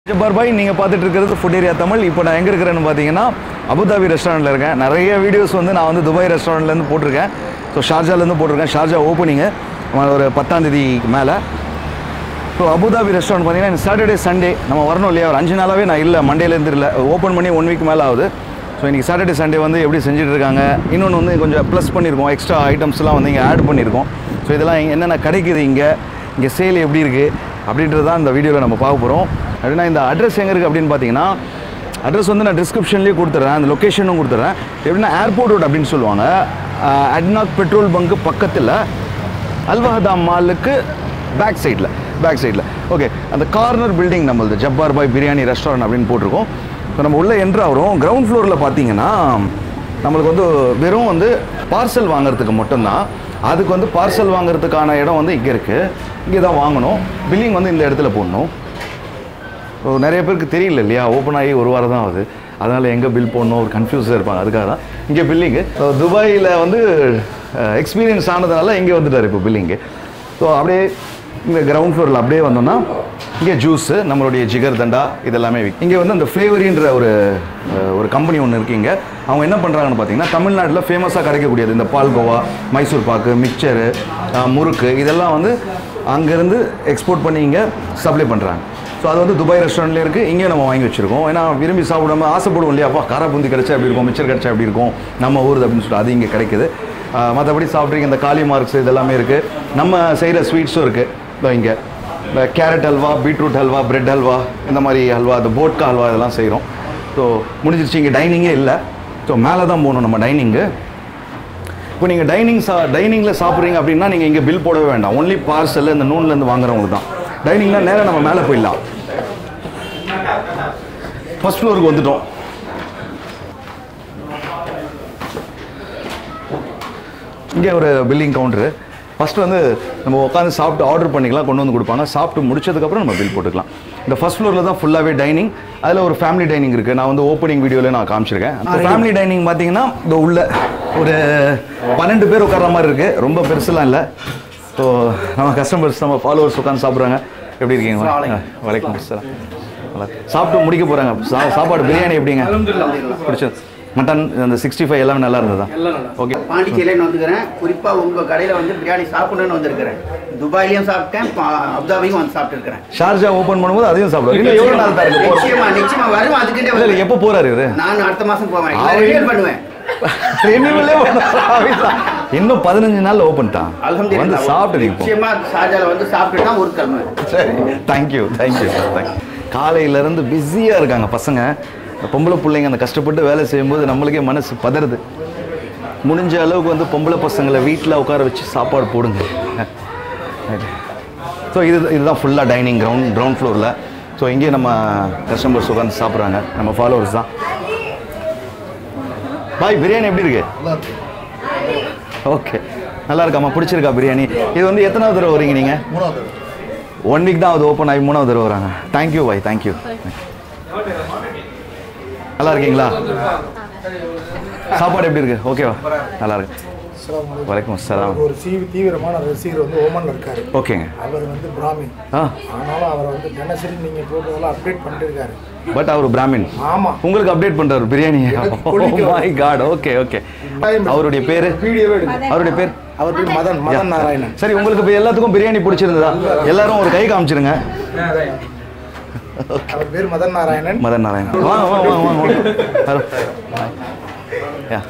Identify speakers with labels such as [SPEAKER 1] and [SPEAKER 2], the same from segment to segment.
[SPEAKER 1] ஜப்பார் பாய் நீங்கள் பார்த்துட்டு இருக்கிறது ஃபுட் ஏரியா தமிழ் இப்போ நான் எங்கே இருக்கிறேன்னு பார்த்தீங்கன்னா அபுதாபி ரெஸ்டாரண்ட்டில் இருக்கேன் நிறைய வீடியோஸ் வந்து நான் வந்து துபாய் ரெஸ்டாரண்ட்லேருந்து போட்டிருக்கேன் ஸோ ஷார்ஜாலேருந்து போட்டிருக்கேன் ஷார்ஜா ஓப்பனிங்கு ஒரு பத்தாம் தேதிக்கு மேலே ஸோ அபுதாபி ரெஸ்டாரண்ட் பார்த்தீங்கன்னா இந்த சாட்டர்டே சண்டே நம்ம வரணும் இல்லையா ஒரு அஞ்சு நாளாகவே நான் இல்லை மண்டேலேருந்து இல்லை ஓப்பன் பண்ணி ஒன் வீக் மேலே ஆகுது ஸோ இன்றைக்கி சாட்டர்டே சண்டே வந்து எப்படி செஞ்சுட்டு இருக்காங்க இன்னொன்று வந்து கொஞ்சம் ப்ளஸ் பண்ணியிருக்கோம் எக்ஸ்ட்ரா ஐட்டம்ஸ்லாம் வந்து இங்கே ஆட் பண்ணியிருக்கோம் ஸோ இதெல்லாம் இங்க என்னென்ன கிடைக்குது இங்கே இங்கே சேல் எப்படி இருக்குது அப்படின்றது தான் இந்த வீடியோவில் நம்ம பார்க்க போகிறோம் அப்படின்னா இந்த அட்ரஸ் எங்கே இருக்குது அப்படின்னு பார்த்தீங்கன்னா அட்ரஸ் வந்து நான் டிஸ்கிரிப்ஷன்லேயே கொடுத்துட்றேன் அந்த லொக்கேஷனும் கொடுத்துட்றேன் எப்படின்னா ஏர்போர்ட் ரோட் அப்படின்னு சொல்லுவாங்க அட்னாக் பெட்ரோல் பங்கு பக்கத்தில் அல்வஹதா மாலுக்கு பேக் சைடில் பேக் சைடில் ஓகே அந்த கார்னர் பில்டிங் நம்மளது ஜப்பார் பாய் பிரியாணி ரெஸ்டாரண்ட் அப்படின்னு போட்டிருக்கோம் இப்போ நம்ம உள்ளே என்ட்ரு ஆகிறோம் கிரவுண்ட் ஃப்ளோரில் பார்த்தீங்கன்னா நம்மளுக்கு வந்து வெறும் வந்து பார்சல் வாங்குறதுக்கு மட்டும்தான் அதுக்கு வந்து பார்சல் வாங்குறதுக்கான இடம் வந்து இங்கே இருக்குது இங்கே தான் வாங்கணும் பில்லிங் வந்து இந்த இடத்துல போடணும் ஓ, நிறைய பேருக்கு தெரியல இல்லையா ஓப்பன் ஆகி ஒரு வாரம் தான் ஆகுது அதனால் எங்கே பில் போடணும் ஒரு கன்ஃபியூஸாக இருப்பாங்க அதுக்காக தான் இங்கே பில்லிங்கு ஸோ துபாயில் வந்து எக்ஸ்பீரியன்ஸ் ஆனதுனால இங்கே வந்துட்டார் இப்போ பில்லிங்கு ஸோ அப்படியே இந்த கிரவுண்ட் ஃப்ளோரில் அப்படியே வந்தோம்னா இங்கே ஜூஸு நம்மளுடைய ஜிகர் தண்டா இதெல்லாமே விற்கும் இங்கே வந்து அந்த ஃப்ளேவரின்ற ஒரு அஹ், ஒரு கம்பெனி ஒன்று இருக்கீங்க அவங்க என்ன பண்ணுறாங்கன்னு பார்த்தீங்கன்னா தமிழ்நாட்டில் ஃபேமஸாக கிடைக்கக்கூடியது இந்த பால்கோவா மைசூர் பாக்கு மிக்சரு முறுக்கு இதெல்லாம் வந்து அங்கேருந்து எக்ஸ்போர்ட் பண்ணி இங்கே சப்ளை பண்ணுறாங்க ஸோ அது வந்து துபாய் ரெஸ்டாரண்ட்லேயே இருக்குது இங்கேயும் நம்ம வாங்கி வச்சிருக்கோம் ஏன்னா விரும்பி சாப்பிடாம ஆசைப்படுவோம் இல்லையா அப்பா காரா பூந்தி கிடைச்சா எப்படி இருக்கும் மிச்சர் கிடைச்சா எப்படி இருக்கும் நம்ம ஊர் அப்படின்னு சொல்லிட்டு அது இங்கே கிடைக்குது ஆஹ் மற்றபடி சாப்பிட்றீங்க இந்த காலி மார்க்ஸ் இதெல்லாமே இருக்குது நம்ம செய்கிற ஸ்வீட்ஸும் இருக்குது இதோ இங்கே இந்த carrot halwa beetroot halwa bread halwa இந்த மாதிரி ஹல்வா இந்த போட்கா ஹல்வா இதெல்லாம் செய்கிறோம் ஸோ முடிஞ்சிருச்சு இங்கே டைனிங்கே இல்லை ஸோ மேலே தான் போகணும் நம்ம டைனிங்கு இப்போ நீங்கள் டைனிங் சா டைனிங்கில் சாப்பிட்றீங்க அப்படின்னா நீங்கள் இங்கே பில் போடவே வேண்டாம் ஒன்லி பார்சல் இந்த நூன்லேருந்து வாங்குறவங்களுக்கு தான் டைனிங்னா நேராக நம்ம மேலே போயிடலாம் ஃபர்ஸ்ட் ஃப்ளோருக்கு வந்துட்டோம் இங்கே ஒரு பில்லிங் கவுண்டரு ஃபர்ஸ்ட் வந்து நம்ம உட்காந்து சாப்பிட்டு ஆர்டர் பண்ணிக்கலாம் கொண்டு வந்து கொடுப்பாங்க சாப்பிட்டு முடிச்சதுக்கப்புறம் நம்ம பில் போட்டுக்கலாம் இந்த ஃபர்ஸ்ட் ஃப்ளோரில் தான் ஃபுல்லாகவே டைனிங் அதில் ஒரு ஃபேமிலி டைனிங் இருக்குது நான் வந்து ஓப்பனிங் வீடியோவில் நான் காமிச்சிருக்கேன் ஃபேமிலி டைனிங் பார்த்தீங்கன்னா இந்த உள்ள ஒரு பன்னெண்டு பேர் உட்கார்ற மாதிரி இருக்குது ரொம்ப பெருசுலாம் இல்லை ஸோ நம்ம கஸ்டமர்ஸ் நம்ம ஃபாலோவர்ஸ் உட்காந்து சாப்பிட்றாங்க எப்படி இருக்கீங்க வலைக்கம் அஸ்ஸலாம் நல்லா இருக்கு. சாப்பிட்டு முடிக்க போகிறாங்க சா சாப்பாடு பிரியாணி எப்படிங்க பிடிச்சது மட்டன் அந்த சிக்ஸ்டி ஃபைவ் எல்லாமே நல்லா இருந்ததா ஓகே
[SPEAKER 2] பாண்டிச்சேரியிலேருந்து வந்துக்கிறேன் குறிப்பாக உங்கள் கடையில் வந்து பிரியாணி சாப்பிடணும்னு வந்திருக்கிறேன் துபாயிலையும் சாப்பிட்டேன் பா- அபுதாபியும் வந்து சாப்பிட்டுருக்கிறேன்
[SPEAKER 1] ஷார்ஜா ஓப்பன் பண்ணும்போது அதையும் சாப்பிடுவோம் இன்னும் எவ்வளோ நாள் தான் இருக்கு போறது?
[SPEAKER 2] நிச்சயமா நிச்சயமா வரும் அதுக்கிட்டே
[SPEAKER 1] இல்ல, இல்ல,
[SPEAKER 2] வருவேன்
[SPEAKER 1] எப்போ போறாரு இவரு
[SPEAKER 2] நான் அடுத்த மாதம் போவேன்
[SPEAKER 1] அவரு-
[SPEAKER 2] ரினியூவல் பண்ணுவேன்
[SPEAKER 1] Renewal-ஏ பண்ணாரா? இன்னும் பதினஞ்சு நாள் ஓப்பன் தான் வந்து
[SPEAKER 2] அல்ஹம்துலில்லாஹ்
[SPEAKER 1] சாப்பிட்டு நீங்க
[SPEAKER 2] நிச்சயமா ஷார்ஜால வந்து சாப்பிட்டு தான் ஊருக்கு கிளம்புவேன்
[SPEAKER 1] சரி தேங்க்யூ தேங்க்யூ சார் தேங்க்யூ காலையிலேருந்து பிஸியாக இருக்காங்க பசங்க இந்த பொம்பளை பிள்ளைங்க அந்த கஷ்டப்பட்டு வேலை செய்யும்போது நம்மளுக்கே மனசு பதறுது முடிஞ்ச அளவுக்கு வந்து பொம்பளை பசங்களை வீட்டில் உட்கார வச்சு சாப்பாடு போடுங்க ஸோ இது இதுதான் ஃபுல்லாக டைனிங் கிரவுண்ட் கிரவுண்ட் ஃப்ளோரில் ஸோ இங்கேயே நம்ம கஸ்டமர்ஸ் உட்காந்து சாப்பிட்றாங்க நம்ம ஃபாலோவர்ஸ் தான் பாய் பிரியாணி எப்படி இருக்கு ஓகே நல்லா இருக்காம்மா பிடிச்சிருக்கா பிரியாணி இது வந்து எத்தனாவது தடவை வரீங்க நீங்கள்
[SPEAKER 3] மூணாவது
[SPEAKER 1] ஒன் வீக் தான் அது ஓப்பன் ஆகி மூணாவது தடவை வராங்க தேங்க்யூ பாய் தேங்க்யூ நல்லா இருக்கீங்களா சாப்பாடு எப்படி இருக்கு ஓகேவா நல்லா இருக்கு வலைக்கம் அஸ்ஸலாம்
[SPEAKER 3] ஒரு சீ தீவிரமான ரசிகர் வந்து ஓமன்ல இருக்காரு
[SPEAKER 1] ஓகேங்க
[SPEAKER 3] அவர் வந்து பிராமின்
[SPEAKER 1] ஆ
[SPEAKER 3] ஆனாலும் அவரை வந்து தினசரி நீங்க போட்டதெல்லாம் அப்டேட் பண்ணிட்டு இருக்காரு
[SPEAKER 1] பட் அவர் பிராமின்
[SPEAKER 3] ஆமா
[SPEAKER 1] உங்களுக்கு அப்டேட் பண்றாரு biryani my god okay okay அவருடைய பேரு
[SPEAKER 3] வீடியோவே எடுங்க
[SPEAKER 1] அவருடைய பேர்
[SPEAKER 3] அவர் பேர் மதன் மதன் நாராயணன்
[SPEAKER 1] சரி உங்களுக்கு இப்போ எல்லாத்துக்கும் பிரியாணி பிடிச்சிருந்ததா எல்லாரும் ஒரு கை காமிச்சிருங்க
[SPEAKER 3] அவர் பேர் மதன் நாராயணன்
[SPEAKER 1] மதன் நாராயணன் வாங்க வாங்க வாங்க வாங்க ஹலோ யா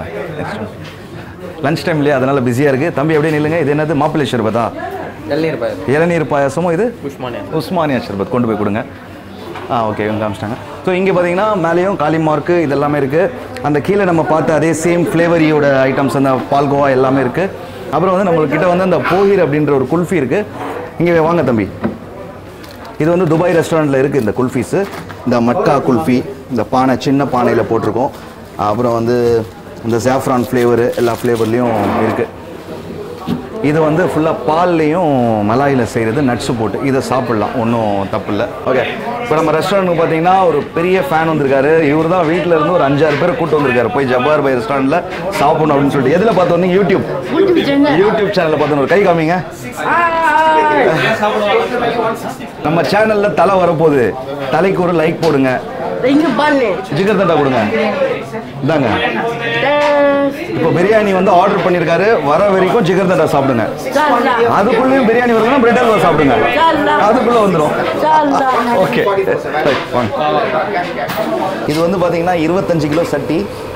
[SPEAKER 1] லஞ்ச் டைம் இல்லையா அதனால பிஸியாக இருக்குது தம்பி அப்படியே நில்லுங்க இது என்னது மாப்பிள்ளை ஷர்பத்தா
[SPEAKER 4] இளநீர் பாயசம்
[SPEAKER 1] இளநீர் பாயாசமும் இது
[SPEAKER 4] உஸ்மானியா
[SPEAKER 1] உஸ்மானியா ஷர்பத் கொண்டு போய் கொடுங்க ஆ ஓகே இவங்க காமிச்சிட்டாங்க ஸோ இங்கே பார்த்தீங்கன்னா மேலேயும் காலி மார்க்கு இதெல்லாமே இருக்குது அந்த கீழே நம்ம பார்த்த அதே சேம் ஃப்ளேவரியோட ஐட்டம்ஸ் அந்த பால்கோவா எல்லாமே இருக்குது அப்புறம் வந்து நம்மள்கிட்ட வந்து அந்த போஹீர் அப்படின்ற ஒரு குல்ஃபி இருக்குது இங்கே வாங்க தம்பி இது வந்து துபாய் ரெஸ்டாரண்ட்டில் இருக்குது இந்த குல்ஃபீஸு இந்த மட்கா குல்ஃபி இந்த பானை சின்ன பானையில் போட்டிருக்கோம் அப்புறம் வந்து இந்த சாஃப்ரான் ஃப்ளேவரு எல்லா ஃப்ளேவர்லேயும் இருக்குது இது வந்து ஃபுல்லாக பால்லையும் மலாயில் செய்கிறது நட்ஸு போட்டு இதை சாப்பிட்லாம் ஒன்றும் தப்பு இல்லை ஓகே இப்போ நம்ம ரெஸ்டாரண்ட்டுக்கு பார்த்தீங்கன்னா ஒரு பெரிய ஃபேன் வந்திருக்காரு இவர் தான் வீட்டில் இருந்து ஒரு அஞ்சாறு பேர் கூட்டு வந்திருக்காரு போய் ஜப்பார் பை ரெஸ்டாரண்ட்டில் சாப்பிடணும் அப்படின்னு சொல்லிட்டு எதில் பார்த்து வந்தீங்க யூடியூப் யூடியூப் சேனலில் பார்த்து ஒரு கை காமிங்க நம்ம சேனலில் தலை வரப்போகுது தலைக்கு ஒரு லைக் போடுங்க
[SPEAKER 4] இங்க பண்ணு
[SPEAKER 1] ஜிகர் தண்டா கொடுங்க இந்தாங்க இப்போ பிரியாணி வந்து ஆர்டர் பண்ணியிருக்காரு வர வரைக்கும் ஜிகர் தண்டா சாப்பிடுங்க அதுக்குள்ளேயும் பிரியாணி வருதுன்னா பிரெட் அல்வா சாப்பிடுங்க அதுக்குள்ள வந்துடும் ஓகே வாங்க இது வந்து பார்த்தீங்கன்னா இருபத்தஞ்சு கிலோ சட்டி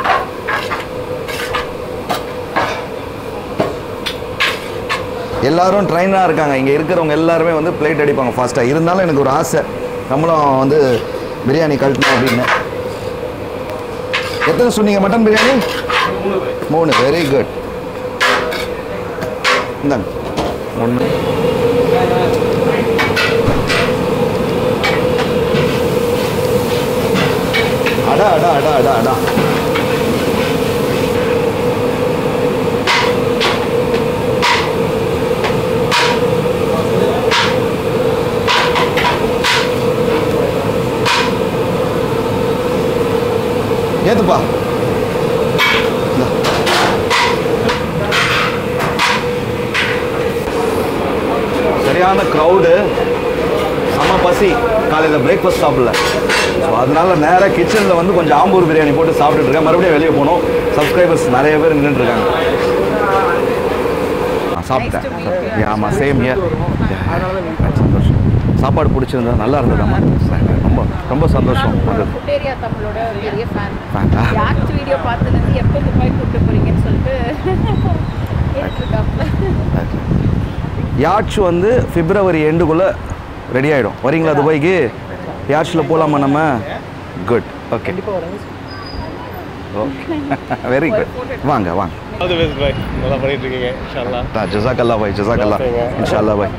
[SPEAKER 1] எல்லாரும் ட்ரைனாக இருக்காங்க இங்கே இருக்கிறவங்க எல்லாருமே வந்து பிளேட் அடிப்பாங்க ஃபாஸ்ட்டாக இருந்தாலும் எனக்கு ஒரு ஆசை நம்மளும் வந்து பிரியாணி கழட்டணும் அப்படின்னு எத்தனை சொன்னீங்க மட்டன் பிரியாணி மூணு வெரி குட் இந்தாங்க ஒன்று அடா அடா அடா அடா அடா ஏத்துப்பா இந்தா. சரியான க்ரௌடு செம பசி காலையில் பிரேக்ஃபாஸ்ட் சாப்பிடல ஸோ அதனால நேராக கிச்சனில் வந்து கொஞ்சம் ஆம்பூர் பிரியாணி போட்டு சாப்பிட்டுட்டு இருக்கேன் மறுபடியும் வெளியே போகணும் சப்ஸ்கிரைபர்ஸ் நிறைய பேர் நின்றுட்டு இருக்காங்க நான் சாப்பிட்டேன் ஆமாம் சேம் இயர் சந்தோஷம் சாப்பாடு பிடிச்சிருந்தா நல்லா இருந்ததாம்மா ரொம்ப ரொம்ப சந்தோஷம் அது
[SPEAKER 5] ஃபுட்டேரியா தமிழோட பெரிய ஃபேன்
[SPEAKER 1] Fan ஆ?
[SPEAKER 5] யாக்ட் வீடியோ பார்த்ததுலேருந்து எப்போ துபாய் கூப்பிட்டு போறீங்கன்னு சொல்லிட்டு கேட்டுருக்காப்ல
[SPEAKER 1] யாட்ச் வந்து பிப்ரவரி எண்டுக்குள்ளே ரெடி ஆகிடும் வரீங்களா துபாய்க்கு யாட்சில் போகலாமா நம்ம good okay okay very good வாங்க வாங்க
[SPEAKER 6] ஆல் தி பெஸ்ட் பாய் நல்லா பண்ணிட்டு இருக்கீங்க இன்ஷால்லா
[SPEAKER 1] ஜசாக் அல்லா பாய் ஜசாக் அல்லா இன்ஷா அல்லா பாய்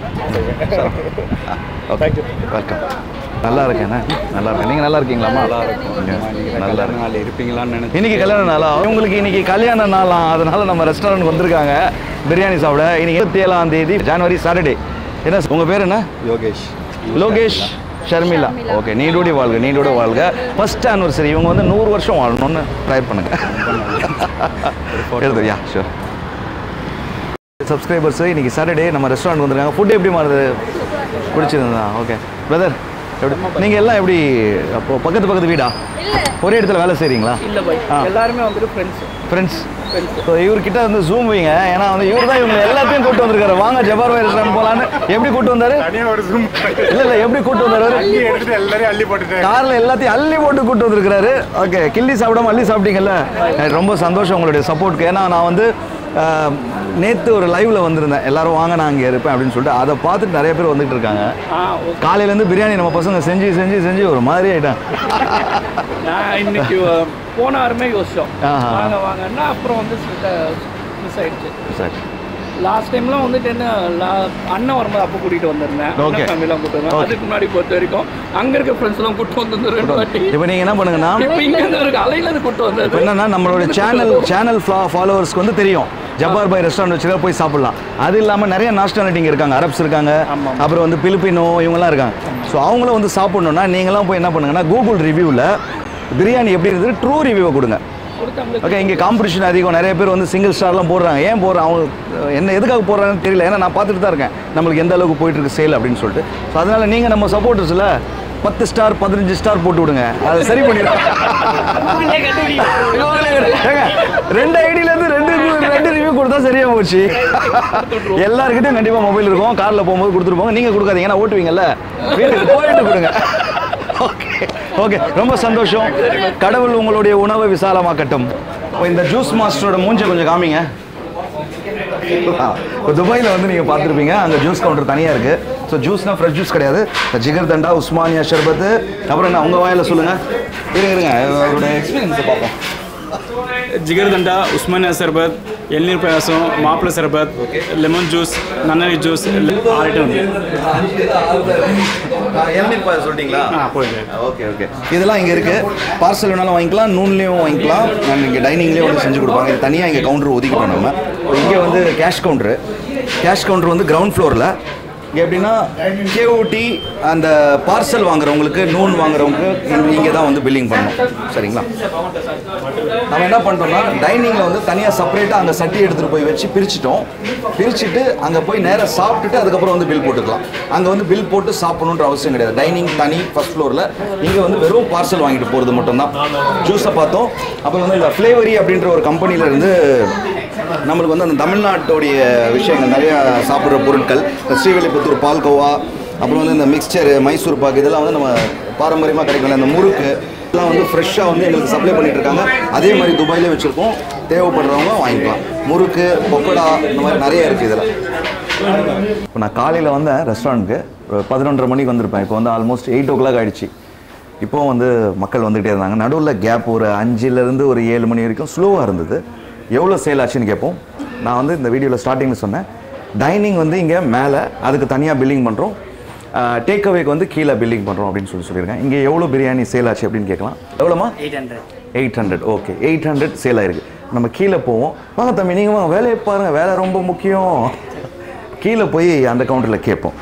[SPEAKER 1] ஓகே வெல்கம் நல்லா இருக்கேண்ணே நல்லா இருக்கேன் நீங்கள் நல்லா இருக்கீங்களாம்மா நல்லா இருக்கேன் நல்லா இருக்கேன்
[SPEAKER 7] நாள் இருப்பீங்களான்னு நினைச்சு
[SPEAKER 1] இன்னைக்கு கல்யாண நாளா இவங்களுக்கு இன்னைக்கு கல்யாண நாளாம் அதனால நம்ம ரெஸ்டாரண்ட் வந்திருக்காங்க பிரியாணி சாப்பிட இன்னைக்கு இருபத்தி ஏழாம் தேதி ஜனவரி சாட்டர்டே என்ன உங்க பேர் என்ன
[SPEAKER 7] யோகேஷ்
[SPEAKER 1] லோகேஷ் ஷர்மிளா ஓகே நீடோடி வாழ்க நீடோட வாழ்க ஃபர்ஸ்ட் ஆனிவர்சரி இவங்க வந்து நூறு வருஷம் வாழணும்னு ட்ரை பண்ணுங்க எடுத்து யா ஷூர் சப்ஸ்கிரைபர்ஸ் இன்னைக்கு சாட்டர்டே நம்ம ரெஸ்டாரண்ட் வந்திருக்காங்க ஃபுட் எப்படி மாறுது பிடிச்சிருந்தா ஓகே பிரதர் எப்படி நீங்கள் எல்லாம் எப்படி அப்போ பக்கத்து பக்கத்து வீடா ஒரே இடத்துல வேலை செய்கிறீங்களா
[SPEAKER 8] இல்ல பாய்
[SPEAKER 1] ஆ.
[SPEAKER 8] எல்லாருமே வந்துட்டு ஃப்ரெண்ட்ஸ்
[SPEAKER 1] ஃப்ரெண்ட்ஸ் ஸோ இவர்கிட்ட வந்து ஜூம் வைங்க ஏன்னா வந்து இவர் தான் இவங்க எல்லாத்தையும் கூட்டு வந்திருக்காரு வாங்க ஜபார் பாய் ரெஸ்டாரண்ட் போலான்னு எப்படி கூட்டு வந்தாரு
[SPEAKER 6] தனியாக ஒரு ஜூம்
[SPEAKER 1] இல்ல இல்ல எப்படி கூட்டு வந்தாரு அவரு?
[SPEAKER 6] அள்ளி எடுத்துட்டு எல்லாரையும் அள்ளி போட்டுட்டேன்
[SPEAKER 1] கார்ல எல்லாத்தையும் அள்ளி போட்டு கூட்டு வந்திருக்காரு ஓகே கிள்ளி சாப்பிடாம அள்ளி சாப்பிட்டீங்கல்ல எனக்கு ரொம்ப சந்தோஷம் உங்களுடைய சப்போர்ட்க்கு ஏன்னா நான் வந்து ஆஹ், நேத்து ஒரு லைவ்ல வந்திருந்தேன் எல்லாரும் வாங்க நான் இங்கே இருப்பேன் அப்படின்னு சொல்லிட்டு அதை பார்த்துட்டு நிறைய பேர் வந்துட்டு இருக்காங்க
[SPEAKER 8] ஆ ஓகே
[SPEAKER 1] காலையிலேருந்து பிரியாணி நம்ம பசங்க செஞ்சு செஞ்சு செஞ்சு ஒரு மாதிரி ஆயிட்டான்
[SPEAKER 8] நான் இன்னைக்கு அஹ், போன வாரமே யோசிச்சோம்
[SPEAKER 1] ஆஹா.
[SPEAKER 8] வாங்க வாங்கன்னா அப்புறம் வந்து மிஸ் ஆயிடுச்சு
[SPEAKER 1] சரி
[SPEAKER 8] லாஸ்ட் டைம்லாம் வந்துட்டு என்ன லா- அண்ணன் வரும்போது அப்போ கூட்டிட்டு வந்திருந்தேன்
[SPEAKER 1] Okay.
[SPEAKER 8] அண்ணன் ஃபேமிலிலாம் கூட்டு வந்தேன்
[SPEAKER 1] Okay.
[SPEAKER 8] அதுக்கு முன்னாடி பொறுத்த வரைக்கும் அங்க இருக்க ஃப்ரெண்ட்ஸ் எல்லாம் கூட்டு வந்து ரெண்டு வாட்டி
[SPEAKER 1] இப்போ நீங்கள் என்ன பண்ணுங்கன்னா
[SPEAKER 8] இப்போ இங்க இருந்து இருக்க அலையில இருந்து கூட்டு
[SPEAKER 1] இப்போ
[SPEAKER 8] வந்தது
[SPEAKER 1] என்னன்னா நம்மளோட சேனல் சேனல் ஃபாலோவர்ஸ்க்கு வந்து தெரியும் ஜப்பார் பாய் ரெஸ்டாரண்ட் வச்சு போய் சாப்பிடலாம் அது இல்லாமல் நிறைய நாஷ்டாலிட்டி இங்கே இருக்காங்க அரப்ஸ் இருக்காங்க
[SPEAKER 8] ஆமா.
[SPEAKER 1] அப்புறம் வந்து பிலிப்பினோ இவங்கெல்லாம் இருக்காங்க ஸோ அவங்களும் வந்து சாப்பிடணும்னா நீங்களாம் போய் என்ன பண்ணுங்கன்னா கூகுள் ரிவ்யூவில் பிரியாணி எப்படி இருந்தது ட்ரூ ரிவ்யூவை கொடுங்க
[SPEAKER 8] கொடுத்தாங்க
[SPEAKER 1] ஓகே இங்கே காம்படிஷன் அதிகம் நிறைய பேர் வந்து சிங்கிள் ஸ்டார்லாம் போடுறாங்க ஏன் போடுறாங்க அவங்க என்ன எதுக்காக போடுறாங்கன்னு தெரியல ஏன்னா நான் பார்த்துட்டு தான் இருக்கேன் நம்மளுக்கு எந்த அளவுக்கு போயிட்டு இருக்கு சேல் அப்படின்னு சொல்லிட்டு ஸோ அதனால நீங்கள் நம்ம சப்போர்ட்டர்ஸில் பத்து ஸ்டார் பதினஞ்சு ஸ்டார் போட்டு விடுங்க அதை சரி பண்ணிடுறேன் ரெண்டு ஐடியில இருந்து ரெண்டு review- ரெண்டு ரிவ்யூ கொடுத்தா சரியா போச்சு எல்லாருக்கிட்டையும் கண்டிப்பா மொபைல் இருக்கும் கார்ல போகும்போது கொடுத்துட்டு போங்க நீங்க கொடுக்காதீங்க ஏன்னா ஓட்டுவீங்கல்ல வீட்டுக்கு போயிட்டு கொடுங்க ஓகே ஓகே ரொம்ப சந்தோஷம் கடவுள் உங்களுடைய உணவை விசாலமாக்கட்டும் இப்போ இந்த ஜூஸ் மாஸ்டரோட மூஞ்ச கொஞ்சம் காமிங்க இப்போ துபாயில் வந்து நீங்கள் பார்த்துருப்பீங்க அங்கே ஜூஸ் கவுண்டர் தனியாக இருக்குது ஸோ ஜூஸ்னால் ஃப்ரெஷ் ஜூஸ் கிடையாது இந்த ஜிகர் தண்டா உஸ்மானியா ஷர்பத்து அப்புறம் என்ன உங்கள் வாயில் சொல்லுங்கள் இருங்க இருங்க அவரோட எக்ஸ்பீரியன்ஸை பார்ப்போம்
[SPEAKER 7] జిగర్దండ ఉస్మానియా సర్బత్ ఎల్నీర్ పాయసం మాపల సర్బత్ లెమన్ జ్యూస్ నన్నరి జ్యూస్ ఆరు ఐటమ్ ఉంది
[SPEAKER 1] எல்மிட் பாய் சொல்லிட்டீங்களா
[SPEAKER 7] ஆ போயிடுது
[SPEAKER 1] ஓகே ஓகே இதெல்லாம் இங்கே இருக்குது பார்சல் வேணாலும் வாங்கிக்கலாம் நூன்லேயும் வாங்கிக்கலாம் நான் இங்கே டைனிங்லேயே வந்து செஞ்சு கொடுப்பாங்க இது தனியாக இங்கே கவுண்டர் ஒதுக்கிட்டோம் நம்ம இங்கே வந்து கேஷ் கவுண்டரு கேஷ் கவுண்டர் வந்து கிரவுண்ட் ஃப்ளோரில் இங்கே எப்படின்னா கேஓடி அந்த பார்சல் வாங்குறவங்களுக்கு நூன் வாங்குறவங்களுக்கு இங்கே தான் வந்து பில்லிங் பண்ணணும் சரிங்களா நம்ம என்ன பண்ணுறோம்னா டைனிங்கில் வந்து தனியாக செப்பரேட்டாக அங்கே சட்டி எடுத்துகிட்டு போய் வச்சு பிரிச்சிட்டோம் பிரிச்சுட்டு அங்கே போய் நேராக சாப்பிட்டுட்டு அதுக்கப்புறம் வந்து பில் போட்டுக்கலாம் அங்கே வந்து பில் போட்டு சாப்பிடணுன்ற அவசியம் கிடையாது டைனிங் தனி ஃபர்ஸ்ட் ஃப்ளோரில் இங்கே வந்து வெறும் பார்சல் வாங்கிட்டு போகிறது மட்டும்தான் ஜூஸை பார்த்தோம் அப்புறம் வந்து இந்த ஃப்ளேவரி அப்படின்ற ஒரு கம்பெனில இருந்து நம்மளுக்கு வந்து அந்த தமிழ்நாட்டுடைய விஷயங்கள் நிறையா சாப்பிட்ற பொருட்கள் இந்த ஸ்ரீவில்லிபுத்தூர் பால்கோவா அப்புறம் வந்து இந்த மிக்சரு மைசூர் பாக்கு இதெல்லாம் வந்து நம்ம பாரம்பரியமாக கிடைக்கல இந்த முறுக்கு இதெல்லாம் வந்து ஃப்ரெஷ்ஷாக வந்து எங்களுக்கு சப்ளை பண்ணிட்டு இருக்காங்க அதே மாதிரி துபாயிலே வச்சுருக்கோம் தேவைப்படுறவங்க வாங்கிக்கலாம் முறுக்கு பொக்கடா இந்த மாதிரி நிறைய இருக்குது இதில் இப்போ நான் காலையில் வந்தேன் ரெஸ்டாரண்ட்டுக்கு ஒரு பதினொன்றரை மணிக்கு வந்திருப்பேன் இப்போ வந்து ஆல்மோஸ்ட் எயிட் ஓ கிளாக் ஆயிடுச்சு இப்போ வந்து மக்கள் வந்துகிட்டே இருந்தாங்க நடுவில் கேப் ஒரு அஞ்சுலேருந்து ஒரு ஏழு மணி வரைக்கும் ஸ்லோவாக இருந்தது எவ்வளோ சேல் ஆச்சுன்னு கேட்போம் நான் வந்து இந்த வீடியோவில் ஸ்டார்டிங்கில் சொன்னேன் டைனிங் வந்து இங்கே மேலே அதுக்கு தனியாக பில்லிங் பண்ணுறோம் டேக் அவேக்கு வந்து கீழே பில்லிங் பண்ணுறோம் அப்படின்னு சொல்லி சொல்லியிருக்கேன் இங்கே எவ்வளோ பிரியாணி சேல் ஆச்சு அப்படின்னு கேட்கலாம் எவ்வளோமா
[SPEAKER 2] eight hundred
[SPEAKER 1] eight hundred okay eight hundred sale ஆயிருக்கு நம்ம கீழே போவோம் வாங்க தம்பி நீங்கள் வாங்க வேலையை பாருங்கள் வேலை ரொம்ப முக்கியம் கீழே போய் அந்த கவுண்டரில் கேட்போம்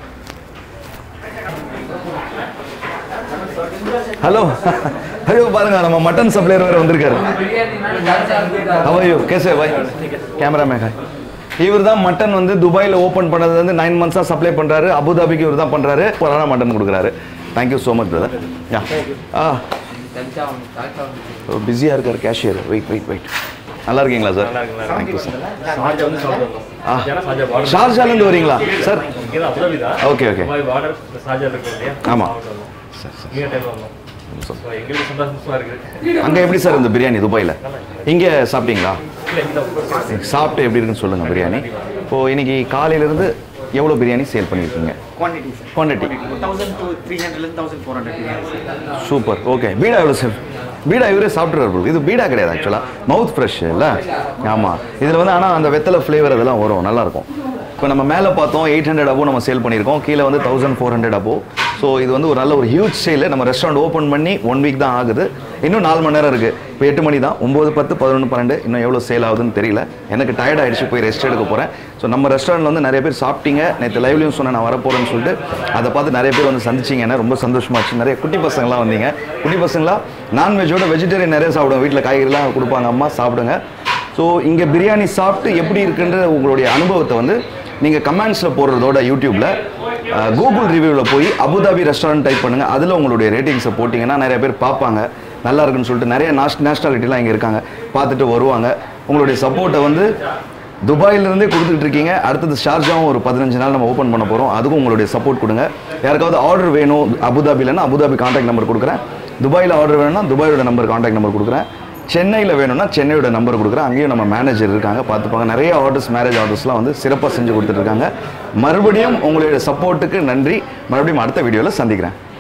[SPEAKER 1] ஹலோ ஐயோ பாருங்க நம்ம மட்டன் சப்ளையர் வேறு வந்திருக்காரு அவையோ கேசே பாய் கேமரா மேகாய் இவர் தான் மட்டன் வந்து துபாயில் ஓப்பன் பண்ணது வந்து நைன் மந்த்ஸாக சப்ளை பண்ணுறாரு அபுதாபிக்கு இவர் தான் பண்ணுறாரு பரவாயில்ல மட்டன் கொடுக்குறாரு thank you so much brother yeah ஆ பிஸியாக இருக்கார் கேஷியர் வெயிட் வெயிட் வெயிட் நல்லா இருக்கீங்களா சார் தேங்க்யூ சார் ஆ ஷார்ஜாலேருந்து வரீங்களா சார் ஓகே ஓகே ஆமாம் சார் சார்
[SPEAKER 6] எங்களுக்கு சந்தோஷமா இருக்கு
[SPEAKER 1] அங்கே எப்படி சார் இந்த பிரியாணி துபாயில் இங்கே சாப்பிட்டீங்களா சாப்பிட்டு எப்படி இருக்குன்னு சொல்லுங்கள் பிரியாணி இப்போது இன்னைக்கு காலையிலேருந்து எவ்வளோ பிரியாணி சேல் பண்ணியிருக்கீங்க
[SPEAKER 2] quantity sir
[SPEAKER 1] quantity
[SPEAKER 2] thousand two three ஹண்ட்ரட்லேருந்து thousand four hundred biryani
[SPEAKER 1] super okay பீடா எவ்வளோ சார் பீடா இவரே சாப்பிட்றாரு இது பீடா கிடையாது ஆக்சுவலாக மவுத் ஃப்ரெஷ் இல்லை ஆமாம் இதில் வந்து ஆனால் அந்த வெத்தலை ஃப்ளேவர் அதெல்லாம் வரும் நல்லாயிருக்கும் இப்போ நம்ம மேலே பார்த்தோம் எயிட் ஹண்ட்ரட் அபோ நம்ம சேல் பண்ணியிருக்கோம் கீழே வந்து தௌசண்ட் ஃபோர் ஹண்ட்ரட் அபோ ஸோ இது வந்து ஒரு நல்ல ஒரு ஹியூஜ் சேல் நம்ம ரெஸ்டாரண்ட் ஓப்பன் பண்ணி ஒன் வீக் தான் ஆகுது இன்னும் நாலு மணி நேரம் இருக்குது இப்போ எட்டு மணி தான் ஒம்பது பத்து பதினொன்று பன்னெண்டு இன்னும் எவ்வளோ சேல் ஆகுதுன்னு தெரியல எனக்கு டயர்ட் ஆயிடுச்சு போய் ரெஸ்ட் எடுக்க போகிறேன் ஸோ நம்ம ரெஸ்டாரண்ட்டில் வந்து நிறைய பேர் சாப்பிட்டீங்க நேற்று லைவ்லையும் சொன்னேன் நான் வரப்போகிறேன்னு சொல்லிட்டு அதை பார்த்து நிறைய பேர் வந்து சந்திச்சிங்க என்ன ரொம்ப சந்தோஷமாச்சு நிறைய குட்டி பசங்களாம் வந்தீங்க குட்டி பசங்களா நான்வெஜ்ஜோட வெஜிடேரியன் நிறைய சாப்பிடுவோம் வீட்டில் காய்கறிலாம் கொடுப்பாங்க அம்மா சாப்பிடுங்க ஸோ இங்கே பிரியாணி சாப்பிட்டு எப்படி இருக்குன்ற உங்களுடைய அனுபவத்தை வந்து நீங்கள் கமெண்ட்ஸில் போடுறதோட யூடியூப்பில் கூகுள் ரிவ்யூவில் போய் அபுதாபி ரெஸ்டாரண்ட் டைப் பண்ணுங்கள் அதில் உங்களுடைய ரேட்டிங்ஸை போட்டிங்கன்னா நிறைய பேர் பார்ப்பாங்க நல்லா இருக்குன்னு சொல்லிட்டு நிறைய நாஷ் நேஷ்னாலிட்டிலாம் இங்கே இருக்காங்க பார்த்துட்டு வருவாங்க உங்களுடைய சப்போர்ட்டை வந்து துபாயிலிருந்தே கொடுத்துட்டு இருக்கீங்க அடுத்தது ஷார்ஜாவும் ஒரு பதினஞ்சு நாள் நம்ம ஓப்பன் பண்ண போகிறோம் அதுக்கும் உங்களுடைய சப்போர்ட் கொடுங்க யாருக்காவது ஆர்டர் வேணும் அபுதாபிலன்னா அபுதாபி காண்டாக்ட் நம்பர் கொடுக்குறேன் துபாயில் ஆர்டர் வேணும்னா துபாயோட நம்பர் காண்டாக்ட் நம்பர் கொடுக்குறேன் சென்னையில் வேணும்னா சென்னையோட நம்பர் கொடுக்குறேன் அங்கேயும் நம்ம மேனேஜர் இருக்காங்க பார்த்துப்பாங்க நிறைய ஆர்டர்ஸ் மேரேஜ் ஆர்டர்ஸ்லாம் வந்து சிறப்பாக செஞ்சு கொடுத்துட்டு இருக்காங்க மறுபடியும் உங்களுடைய சப்போர்ட்டுக்கு நன்றி மறுபடியும் அடுத்த வீடியோவில் சந்திக்கிறேன்